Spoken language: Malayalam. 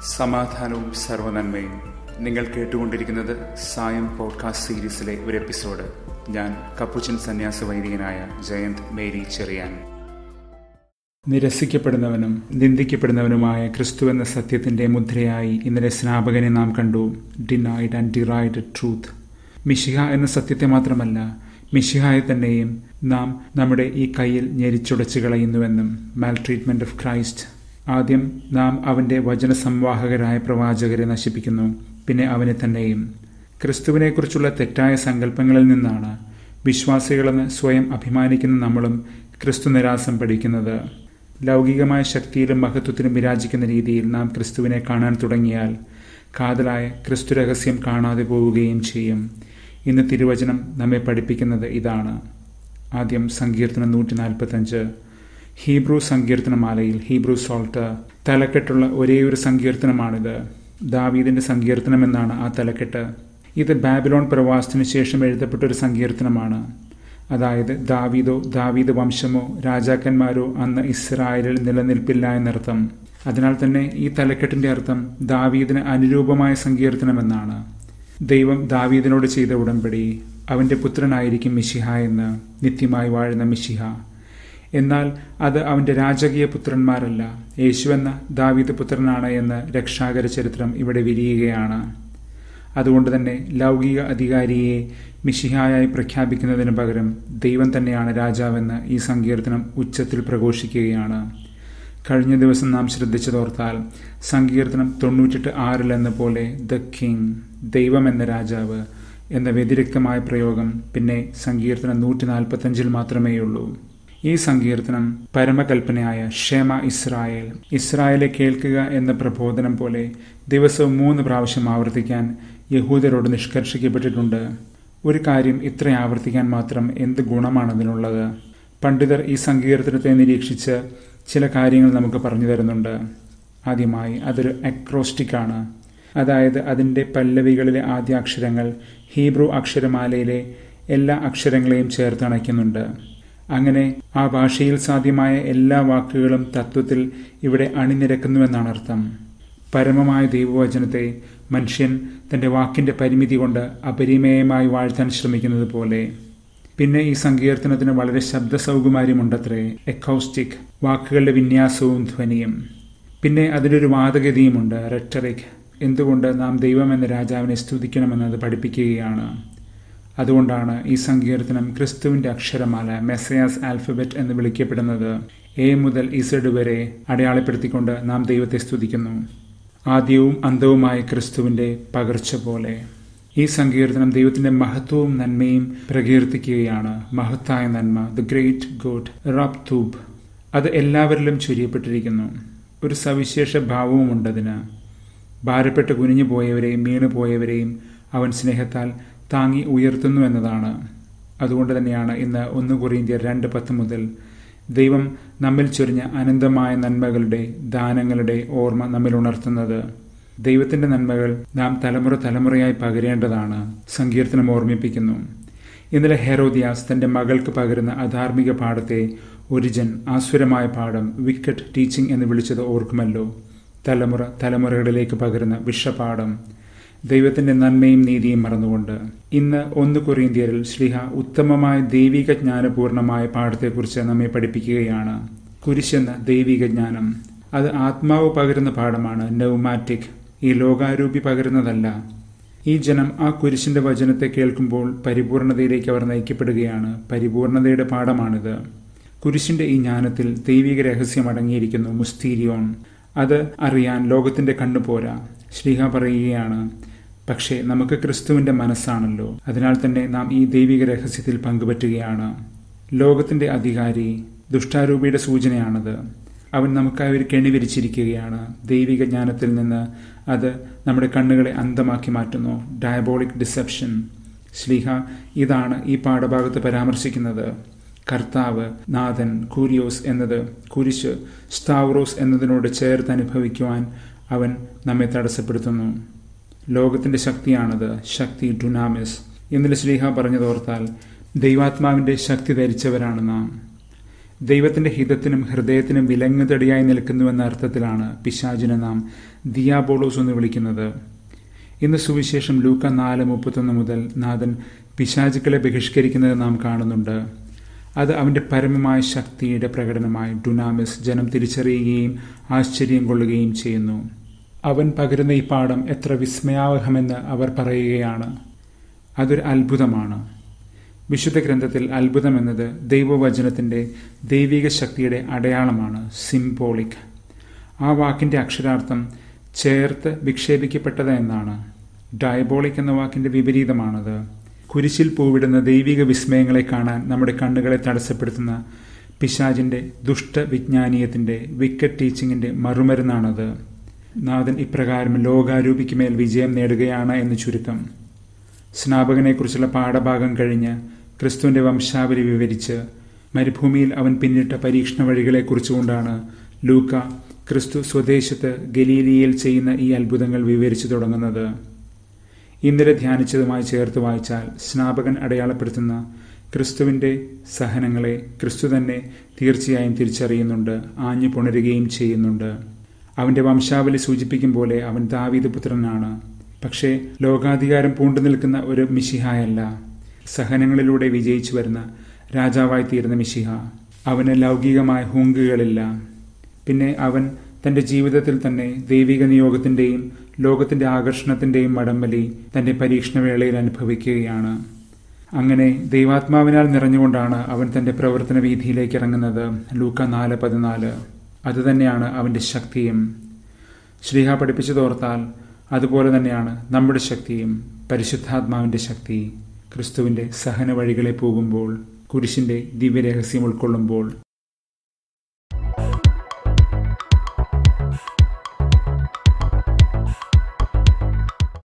സമാധാനവും സർവനന്മയും നിങ്ങൾ കേട്ടുകൊണ്ടിരിക്കുന്നത് സായം പോഡ്കാസ്റ്റ് സീരീസിലെ ഒരു എപ്പിസോഡ് ഞാൻ കപ്പുച്ചൻ സന്യാസ വൈദികനായ ജയന്ത് മേരി ചെറിയാൻ നിരസിക്കപ്പെടുന്നവനും നിന്ദിക്കപ്പെടുന്നവനുമായ ക്രിസ്തു എന്ന സത്യത്തിന്റെ മുദ്രയായി ഇന്നലെ സ്നാപകനെ നാം കണ്ടു ഡിനൈഡ് ആൻഡ് ഡിറൈഡ് ട്രൂത്ത് മിഷിഹ എന്ന സത്യത്തെ മാത്രമല്ല മിഷിഹായെ തന്നെയും നാം നമ്മുടെ ഈ കയ്യിൽ ഞെരിച്ചുടച്ചു കളയുന്നുവെന്നും മാൽ ട്രീറ്റ്മെന്റ് ഓഫ് ക്രൈസ്റ്റ് ആദ്യം നാം അവന്റെ വചനസംവാഹകരായ പ്രവാചകരെ നശിപ്പിക്കുന്നു പിന്നെ അവനെ തന്നെയും ക്രിസ്തുവിനെക്കുറിച്ചുള്ള തെറ്റായ സങ്കല്പങ്ങളിൽ നിന്നാണ് വിശ്വാസികളെന്ന് സ്വയം അഭിമാനിക്കുന്ന നമ്മളും ക്രിസ്തു നിരാസം പഠിക്കുന്നത് ലൗകികമായ ശക്തിയിലും മഹത്വത്തിലും വിരാജിക്കുന്ന രീതിയിൽ നാം ക്രിസ്തുവിനെ കാണാൻ തുടങ്ങിയാൽ കാതലായ ക്രിസ്തു രഹസ്യം കാണാതെ പോവുകയും ചെയ്യും ഇന്ന് തിരുവചനം നമ്മെ പഠിപ്പിക്കുന്നത് ഇതാണ് ആദ്യം സങ്കീർത്തനം നൂറ്റി നാൽപ്പത്തഞ്ച് ഹീബ്രു സങ്കീർത്തനമാലയിൽ ഹീബ്രു സോൾട്ട് തലക്കെട്ടുള്ള ഒരേയൊരു സങ്കീർത്തനമാണിത് ദാവീദിന്റെ സങ്കീർത്തനം എന്നാണ് ആ തലക്കെട്ട് ഇത് ബാബിലോൺ പ്രവാസത്തിനു ശേഷം എഴുതപ്പെട്ട ഒരു സങ്കീർത്തനമാണ് അതായത് ദാവീദോ ദാവീദ് വംശമോ രാജാക്കന്മാരോ അന്ന് ഇസ്രായേലിൽ നിലനിൽപ്പില്ല എന്നർത്ഥം അതിനാൽ തന്നെ ഈ തലക്കെട്ടിന്റെ അർത്ഥം ദാവീദിന് അനുരൂപമായ സങ്കീർത്തനമെന്നാണ് ദൈവം ദാവീദിനോട് ചെയ്ത ഉടമ്പടി അവന്റെ പുത്രനായിരിക്കും മിഷിഹ എന്ന് നിത്യമായി വാഴുന്ന മിഷിഹ എന്നാൽ അത് അവന്റെ രാജകീയ പുത്രന്മാരല്ല യേശുവെന്ന ദാവീദ് പുത്രനാണ് എന്ന് രക്ഷാകര ചരിത്രം ഇവിടെ വിരിയുകയാണ് അതുകൊണ്ട് തന്നെ ലൗകിക അധികാരിയെ മിഷിഹായായി പ്രഖ്യാപിക്കുന്നതിന് പകരം ദൈവം തന്നെയാണ് രാജാവെന്ന് ഈ സങ്കീർത്തനം ഉച്ചത്തിൽ പ്രഘോഷിക്കുകയാണ് കഴിഞ്ഞ ദിവസം നാം ശ്രദ്ധിച്ചതോർത്താൽ സങ്കീർത്തനം തൊണ്ണൂറ്റെട്ട് ആറിലെന്ന പോലെ ദ കിങ് ദൈവം എന്ന രാജാവ് എന്ന വ്യതിരിക്തമായ പ്രയോഗം പിന്നെ സങ്കീർത്തനം നൂറ്റി നാൽപ്പത്തഞ്ചിൽ മാത്രമേയുള്ളൂ ഈ സങ്കീർത്തനം പരമകൽപ്പനയായ ഷേമ ഇസ്രായേൽ ഇസ്രായേലെ കേൾക്കുക എന്ന പ്രബോധനം പോലെ ദിവസവും മൂന്ന് പ്രാവശ്യം ആവർത്തിക്കാൻ യഹൂദരോട് നിഷ്കർഷിക്കപ്പെട്ടിട്ടുണ്ട് ഒരു കാര്യം ഇത്ര ആവർത്തിക്കാൻ മാത്രം എന്ത് ഗുണമാണ് അതിനുള്ളത് പണ്ഡിതർ ഈ സങ്കീർത്തനത്തെ നിരീക്ഷിച്ച് ചില കാര്യങ്ങൾ നമുക്ക് പറഞ്ഞു തരുന്നുണ്ട് ആദ്യമായി അതൊരു അക്രോസ്റ്റിക് ആണ് അതായത് അതിൻ്റെ പല്ലവികളിലെ ആദ്യാക്ഷരങ്ങൾ ഹീബ്രു അക്ഷരമാലയിലെ എല്ലാ അക്ഷരങ്ങളെയും ചേർത്തണയ്ക്കുന്നുണ്ട് അങ്ങനെ ആ ഭാഷയിൽ സാധ്യമായ എല്ലാ വാക്കുകളും തത്വത്തിൽ ഇവിടെ അണിനിരക്കുന്നുവെന്നാണ് അർത്ഥം പരമമായ ദൈവവചനത്തെ മനുഷ്യൻ തന്റെ വാക്കിന്റെ പരിമിതി കൊണ്ട് അപരിമേയമായി വാഴ്ത്താൻ ശ്രമിക്കുന്നത് പോലെ പിന്നെ ഈ സങ്കീർത്തനത്തിന് വളരെ ശബ്ദ സൗകുമാര്യമുണ്ടത്രേ എക്കൗസ്റ്റിക് വാക്കുകളുടെ വിന്യാസവും ധ്വനിയും പിന്നെ അതിലൊരു വാദഗതിയുമുണ്ട് റെറ്ററിക് എന്തുകൊണ്ട് നാം ദൈവം എന്ന രാജാവിനെ സ്തുതിക്കണമെന്നത് പഠിപ്പിക്കുകയാണ് അതുകൊണ്ടാണ് ഈ സങ്കീർത്തനം ക്രിസ്തുവിന്റെ അക്ഷരമാല മെസ്സയാസ് ആൽഫബറ്റ് എന്ന് വിളിക്കപ്പെടുന്നത് എ മുതൽ ഇസഡ് വരെ അടയാളപ്പെടുത്തിക്കൊണ്ട് നാം ദൈവത്തെ സ്തുതിക്കുന്നു ആദ്യവും അന്തവുമായ ക്രിസ്തുവിന്റെ പകർച്ച പോലെ ഈ സങ്കീർത്തനം ദൈവത്തിന്റെ മഹത്വവും നന്മയും പ്രകീർത്തിക്കുകയാണ് മഹത്തായ നന്മ ദ ഗ്രേറ്റ് ഗുഡ് റബ് തൂബ് അത് എല്ലാവരിലും ചൊരിയപ്പെട്ടിരിക്കുന്നു ഒരു സവിശേഷ ഭാവവുമുണ്ടതിന് ഭാരപ്പെട്ട് കുനിഞ്ഞു പോയവരെയും വീണു പോയവരെയും അവൻ സ്നേഹത്താൽ താങ്ങി ഉയർത്തുന്നു എന്നതാണ് അതുകൊണ്ട് തന്നെയാണ് ഇന്ന് ഒന്ന് കൊറിയന്ത്യർ രണ്ട് പത്ത് മുതൽ ദൈവം നമ്മിൽ ചൊരിഞ്ഞ അനന്തമായ നന്മകളുടെ ദാനങ്ങളുടെ ഓർമ്മ നമ്മിൽ ഉണർത്തുന്നത് ദൈവത്തിന്റെ നന്മകൾ നാം തലമുറ തലമുറയായി പകരേണ്ടതാണ് സങ്കീർത്തനം ഓർമ്മിപ്പിക്കുന്നു ഇന്നലെ ഹെറോദിയാസ് തന്റെ മകൾക്ക് പകരുന്ന അധാർമിക പാഠത്തെ ഒരിജൻ ആസുരമായ പാഠം വിക്കറ്റ് ടീച്ചിങ് എന്ന് വിളിച്ചത് ഓർക്കുമല്ലോ തലമുറ തലമുറകളിലേക്ക് പകരുന്ന വിഷപാഠം ദൈവത്തിന്റെ നന്മയും നീതിയും മറന്നുകൊണ്ട് ഇന്ന് ഒന്ന് കൊറിയന്ത്യരിൽ ശ്രീഹ ഉത്തമമായ ദൈവിക ജ്ഞാനപൂർണമായ പാഠത്തെക്കുറിച്ച് നമ്മെ പഠിപ്പിക്കുകയാണ് കുരിശെന്ന ദൈവിക ജ്ഞാനം അത് ആത്മാവ് പകരുന്ന പാഠമാണ് നൗമാറ്റിക് ഈ ലോകാരൂപി പകരുന്നതല്ല ഈ ജനം ആ കുരിശിന്റെ വചനത്തെ കേൾക്കുമ്പോൾ പരിപൂർണതയിലേക്ക് അവർ നയിക്കപ്പെടുകയാണ് പരിപൂർണതയുടെ പാഠമാണിത് കുരിശിന്റെ ഈ ജ്ഞാനത്തിൽ ദൈവിക രഹസ്യം അടങ്ങിയിരിക്കുന്നു മുസ്തീരിയോൺ അത് അറിയാൻ ലോകത്തിന്റെ കണ്ണു പോരാ ശ്രീഹ പറയുകയാണ് പക്ഷേ നമുക്ക് ക്രിസ്തുവിന്റെ മനസ്സാണല്ലോ അതിനാൽ തന്നെ നാം ഈ ദൈവിക രഹസ്യത്തിൽ പങ്കുപറ്റുകയാണ് ലോകത്തിന്റെ അധികാരി ദുഷ്ടാരൂപിയുടെ സൂചനയാണത് അവൻ നമുക്കായി ഒരു കെണി വിരിച്ചിരിക്കുകയാണ് ദൈവിക ജ്ഞാനത്തിൽ നിന്ന് അത് നമ്മുടെ കണ്ണുകളെ അന്ധമാക്കി മാറ്റുന്നു ഡയബോളിക് ഡിസെപ്ഷൻ ശ്ലീഹ ഇതാണ് ഈ പാഠഭാഗത്ത് പരാമർശിക്കുന്നത് കർത്താവ് നാഥൻ കൂരിയോസ് എന്നത് കുരിശ് സ്താവറോസ് എന്നതിനോട് ചേർത്ത് അനുഭവിക്കുവാൻ അവൻ നമ്മെ തടസ്സപ്പെടുത്തുന്നു ലോകത്തിന്റെ ശക്തിയാണത് ശക്തി ഡുനാമിസ് ഇന്നലെ ശ്രീഹ പറഞ്ഞതോർത്താൽ ദൈവാത്മാവിന്റെ ശക്തി ധരിച്ചവരാണ് നാം ദൈവത്തിന്റെ ഹിതത്തിനും ഹൃദയത്തിനും വിലങ്ങുതടിയായി നിൽക്കുന്നുവെന്ന അർത്ഥത്തിലാണ് പിശാചിനെ നാം ദിയാബോളോസ് എന്ന് വിളിക്കുന്നത് ഇന്ന് സുവിശേഷം ലൂക്ക നാല് മുപ്പത്തൊന്ന് മുതൽ നാഥൻ പിശാചുക്കളെ ബഹിഷ്കരിക്കുന്നത് നാം കാണുന്നുണ്ട് അത് അവന്റെ പരമമായ ശക്തിയുടെ പ്രകടനമായി ഡുനാമിസ് ജനം തിരിച്ചറിയുകയും ആശ്ചര്യം കൊള്ളുകയും ചെയ്യുന്നു അവൻ പകരുന്ന ഈ പാഠം എത്ര വിസ്മയാവഹമെന്ന് അവർ പറയുകയാണ് അതൊരു അത്ഭുതമാണ് വിശുദ്ധ ഗ്രന്ഥത്തിൽ അത്ഭുതം എന്നത് ദൈവവചനത്തിന്റെ ദൈവിക ശക്തിയുടെ അടയാളമാണ് സിംബോളിക് ആ വാക്കിന്റെ അക്ഷരാർത്ഥം ചേർത്ത് വിക്ഷേപിക്കപ്പെട്ടത് എന്നാണ് ഡയബോളിക് എന്ന വാക്കിന്റെ വിപരീതമാണത് കുരിശിൽ പൂവിടുന്ന ദൈവിക വിസ്മയങ്ങളെ കാണാൻ നമ്മുടെ കണ്ണുകളെ തടസ്സപ്പെടുത്തുന്ന പിശാജിന്റെ ദുഷ്ടവിജ്ഞാനീയത്തിന്റെ വിക്കറ്റ് ടീച്ചിങ്ങിന്റെ മറുമരുന്നാണത് നാഥൻ ഇപ്രകാരം ലോകാരൂപിക്ക് മേൽ വിജയം നേടുകയാണ് എന്ന് ചുരുക്കം സ്നാപകനെക്കുറിച്ചുള്ള പാഠഭാഗം കഴിഞ്ഞ് ക്രിസ്തുവിന്റെ വംശാവലി വിവരിച്ച് മരുഭൂമിയിൽ അവൻ പിന്നിട്ട പരീക്ഷണ വഴികളെക്കുറിച്ചുകൊണ്ടാണ് ലൂക്ക ക്രിസ്തു സ്വദേശത്ത് ഗലീലിയയിൽ ചെയ്യുന്ന ഈ അത്ഭുതങ്ങൾ വിവരിച്ചു തുടങ്ങുന്നത് ഇന്നലെ ധ്യാനിച്ചതുമായി ചേർത്ത് വായിച്ചാൽ സ്നാപകൻ അടയാളപ്പെടുത്തുന്ന ക്രിസ്തുവിന്റെ സഹനങ്ങളെ ക്രിസ്തു തന്നെ തീർച്ചയായും തിരിച്ചറിയുന്നുണ്ട് ആഞ്ഞു പുണരുകയും ചെയ്യുന്നുണ്ട് അവന്റെ വംശാവലി സൂചിപ്പിക്കും പോലെ അവൻ ദാവീദ് പുത്രനാണ് പക്ഷേ ലോകാധികാരം പൂണ്ടു നിൽക്കുന്ന ഒരു മിശിഹായല്ല സഹനങ്ങളിലൂടെ വിജയിച്ചു വരുന്ന രാജാവായി തീർന്ന മിശിഹ അവന് ലൗകികമായ ഹുങ്കുകളില്ല പിന്നെ അവൻ തന്റെ ജീവിതത്തിൽ തന്നെ ദൈവിക നിയോഗത്തിന്റെയും ലോകത്തിന്റെ ആകർഷണത്തിന്റെയും മടമ്പലി തന്റെ പരീക്ഷണവേളയിൽ അനുഭവിക്കുകയാണ് അങ്ങനെ ദൈവാത്മാവിനാൽ നിറഞ്ഞുകൊണ്ടാണ് അവൻ തന്റെ പ്രവർത്തന വീതിയിലേക്ക് ഇറങ്ങുന്നത് ലൂക്ക നാല് പതിനാല് അതുതന്നെയാണ് അവന്റെ ശക്തിയും ശ്രീഹ പഠിപ്പിച്ചു തോർത്താൽ അതുപോലെ തന്നെയാണ് നമ്മുടെ ശക്തിയും പരിശുദ്ധാത്മാവിന്റെ ശക്തി ക്രിസ്തുവിന്റെ സഹന വഴികളെ പോകുമ്പോൾ കുരിശിന്റെ ദിവ്യരഹസ്യം ഉൾക്കൊള്ളുമ്പോൾ